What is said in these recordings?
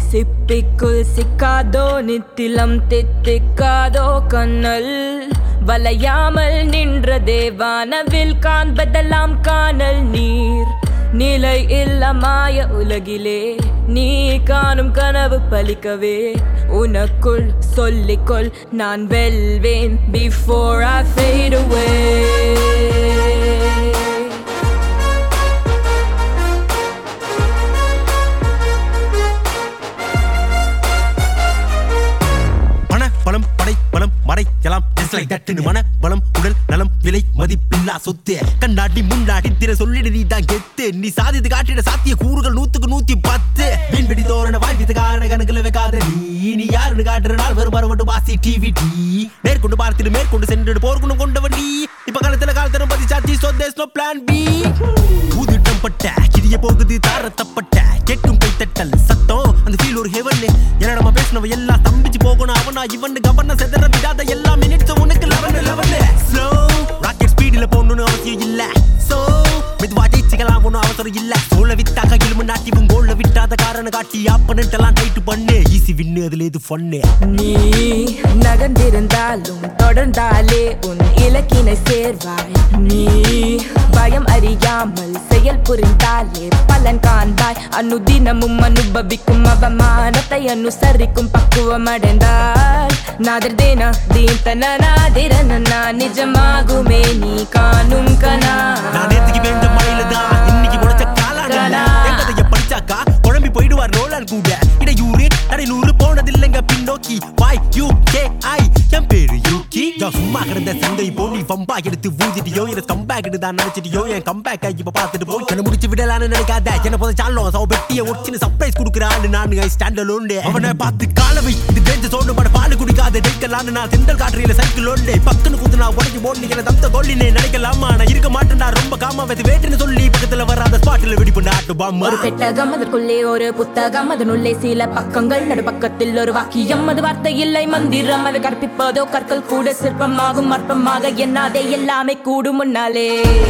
சிப்பிக்குள் சிக்காதோ நித்திலம் தித்திக்காதோ கண்ணல் வளையாமல் நின்ற தேவானவில் காண்பதெல்லாம் காணல் நீர் நிலை இல்ல மாய உலகிலே நீ காணும் கனவு பலிக்கவே உனக்குள் சொல்லிக்கொள் நான் வெல்வேன் before I fade away மன பலம் படை பலம் மறைக்கலாம் just like that ன்னு மன பலம் உடல் நலம் விலை மதிப்பில்லா சொத்து கண்ணாடி முன்னாடி திற சொல்லிடு நீ தான் கெத்து நீ சாதித்து காட்டிட சாத்திய கூறுகள் நூத்துக்கு நூத்தி பத்து மீன்பிடி தோரண வாய்ப்பித்து காரண கணக்குல வைக்காத நீ நீ யாருன்னு காட்டுற நாள் வரும் வரவட்டு வாசி டிவி டி மேற்கொண்டு பார்த்துட்டு மேற்கொண்டு சென்று போர்க்குணம் கொண்டவன் நீ இப்ப காலத்துல காலத்தனம் பதி சாத்தி so there's no plan B ஊதிட்டம் பட்ட கிரிய போகுது தாரத்தப்பட்ட கேட்கும் கைத்தட்டல் சத்தம் அந்த ஃபீல் ஒரு ஹெவன் என்ன நம்ம பேசினவ எல்லாம் தம்பிச்சு போகணும் அவனா இவன் கவர்ன செதற விடாத எல்லா மினிட்ஸ் உனக்கு லெவன் லெவன் ஸ்லோ ராக்கெட் ஸ்பீடில் போகணும்னு அவசியம் இல்ல சோ மெதுவா ஜெயிச்சுக்கலாம் ஒன்றும் அவசரம் இல்ல சோழ வித்தாக இலும்பு நாட்டிவும் கோல்ல விட்டாத காரணம் காட்டி ஆப்பனண்ட் எல்லாம் டைட்டு பண்ணு ஈஸி வின்னு அதுல இது ஃபன்னு நீ நகர்ந்திருந்தாலும் தொடர்ந்தாலே உன் இலக்கினை சேர்வாய் நீ பயம் அறியாமல் செயல் புரிந்தாலே பலன் காண்பாய் அனுதினமும் அனுபவிக்கும் அவமானத்தை அனுசரிக்கும் பக்குவம் அடைந்தாய் நாதர்தேனா தீந்தன நாதிரனா நிஜமாகுமே நீ காணும் கனா நான் நேத்துக்கு வேண்ட மழையில தான் இன்னைக்கு முளைச்ச காலான காலா. எங்கதைய படிச்சாக்கா குழம்பி போயிடுவார் ரோலான் கூட இடையூறு நடைநூறு போனதில்லைங்க பின்னோக்கி வாய் யூ கே ஐ என் பேரு யூகி நான் சும்மா கிடந்த சங்கை போ நீ பம்பா எடுத்து ஊதிட்டியோ என்ன கம்பேக் தான் நினைச்சிட்டியோ என் கம்பேக் இப்ப பார்த்துட்டு போய் என்ன முடிச்சு விடலான்னு நினைக்காத என்ன போத சாலும் சவ பெட்டிய ஒடிச்சுன்னு சர்ப்ரைஸ் கொடுக்குற ஆளு நானு ஸ்டாண்ட் அலோன் அவனை பார்த்து காலவை இது டேஞ்சர் சோண்டு மாட பால் குடிக்காத டெய்க்கலான்னு நான் செந்தல் காட்டுறீல சைக்கிள் ஓண்டு பக்குன்னு குத்து நான் உடஞ்சி போட்டு என்ன தப்த கொல்லினே நினைக்கலாமா நான் இருக்க மாட்டேன்டா ரொம்ப காமா வெது வேட்டுன்னு சொல்லி பக்கத்துல வராத ஸ்பாட்ல வெடிப்பு நாட்டு பாம்பு ஒரு பெட்டகம் அதற்குள்ளே ஒரு புத்தகம் அதனுள்ளே சில பக்கங்கள் நடுப்பக்கத்தில் ஒரு வாக்கியம் அது வார்த்தை இல்லை மந்திரம் அது கற்பிப்பதோ கற்கள் கூட சிற்பமாகும் அற்பமாக எண்ணாதே எல்லாமே கூடும் முன்னாலே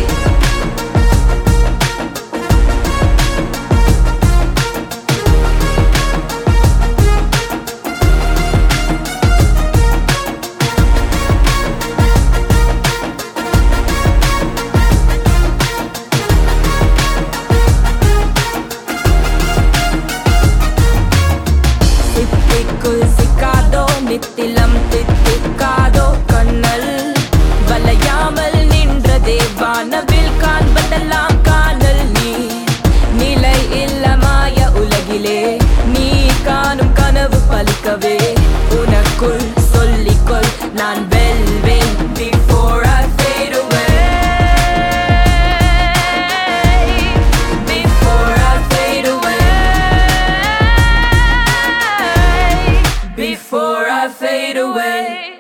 சிப்பிக்குள் சிக்காதோ நித்திலம் தித்திக்காதோ கண்ணல் வளையாமல் நின்ற தேவானவில் காண்பதெல்லாம் காணல் நீ நிலை இல்ல மாய உலகிலே நீ காணும் கனவு பலிக்கவே உனக்குள் சொல்லிக்கொள் நான் வெல்வேன் before I fade away before I fade away before I fade away